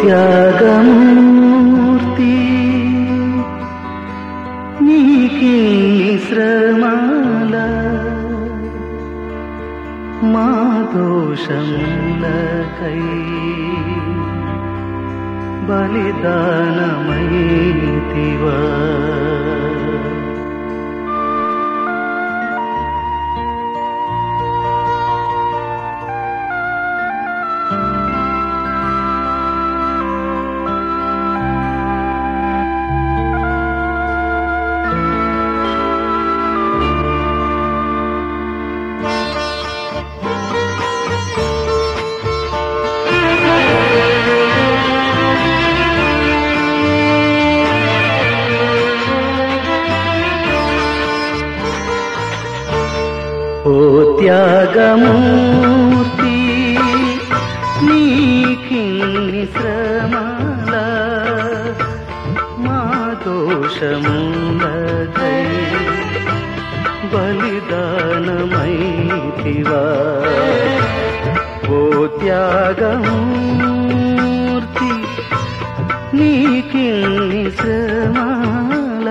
త్యాగమూర్తి నీకే శ్రమాల మా దోషములకై బలిదానమైతివా ఓ త్యాగమూర్తి నీకిన్ని శ్రమల మా దోషములకై బలిదానమైతివా ఓ త్యాగమూర్తి నీకిన్ని శ్రమల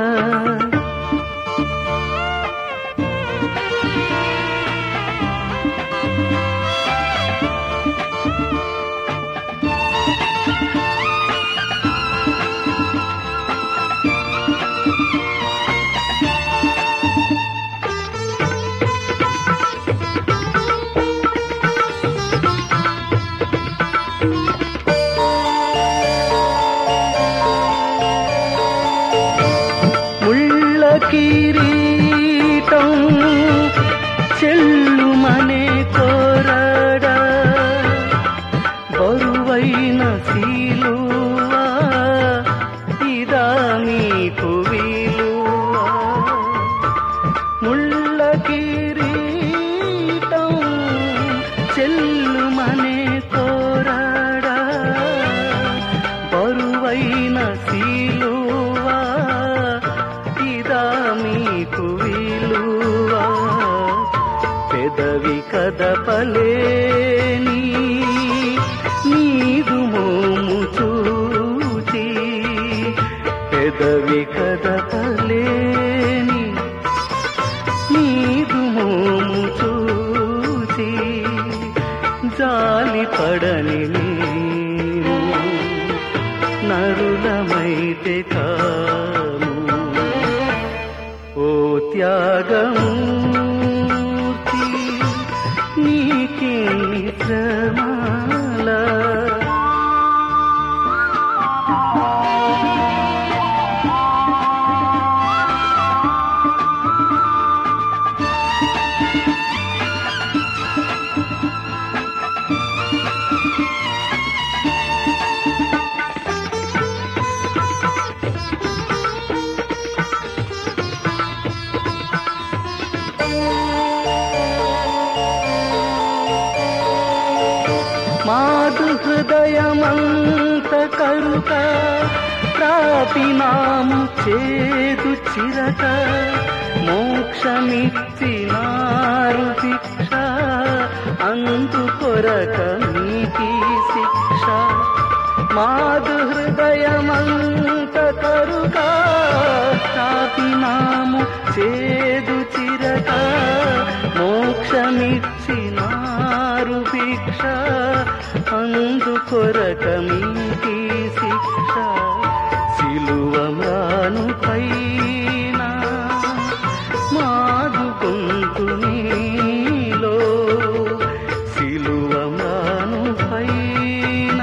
ముళ్ళ కిరీటం చెల్లుమనే కోరడ బరువైన శీలువా ఇదా మీకు విలువా ముళ్ళ కిరీటం చెల్లుమనే కోరడా బరువైన శీలువా ఇదా మీకు విలువా పెదవి కదపలేని నీదు మోము చూచి పెదవి కదపలేని నీదు మోము చూచి జాలి పడని మేము నరులమైతే కాము ఓ త్యాగమూర్తి నీకే శ్రమాల మాదు హృదయమంత కరుక ప్రాపినాము చేదు చిరక మోక్షమిచ్చినారు శిక్ష అందుకొరక నీకి శిక్ష మాదు హృదయమంత కరుక ప్రాపినాము చేదు చిరక మోక్షమిచ్చినారు భిక్ష అందుకొరక మీకి శిక్ష సిలువ మ్రాను పైన మాదు గొంతు నీలో సిలువ మ్రాను పైన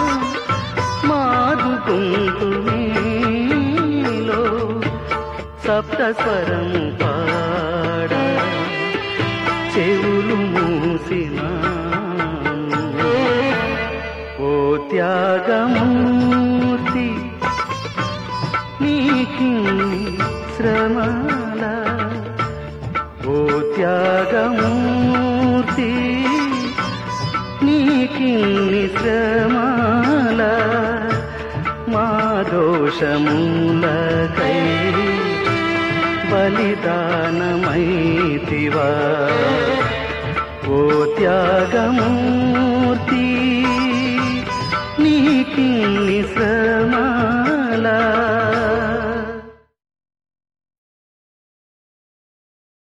మాదు గొంతు నీలో సప్త స్వరము పాడ చెవులు మూసిన ఓ త్యాగమూర్తి నీకి శ్రమల ఓ త్యాగమూర్తి నీకి శ్రమల మా దోషములకై బలిదానమైతివా ఓ త్యాగమూర్తి నీ కింద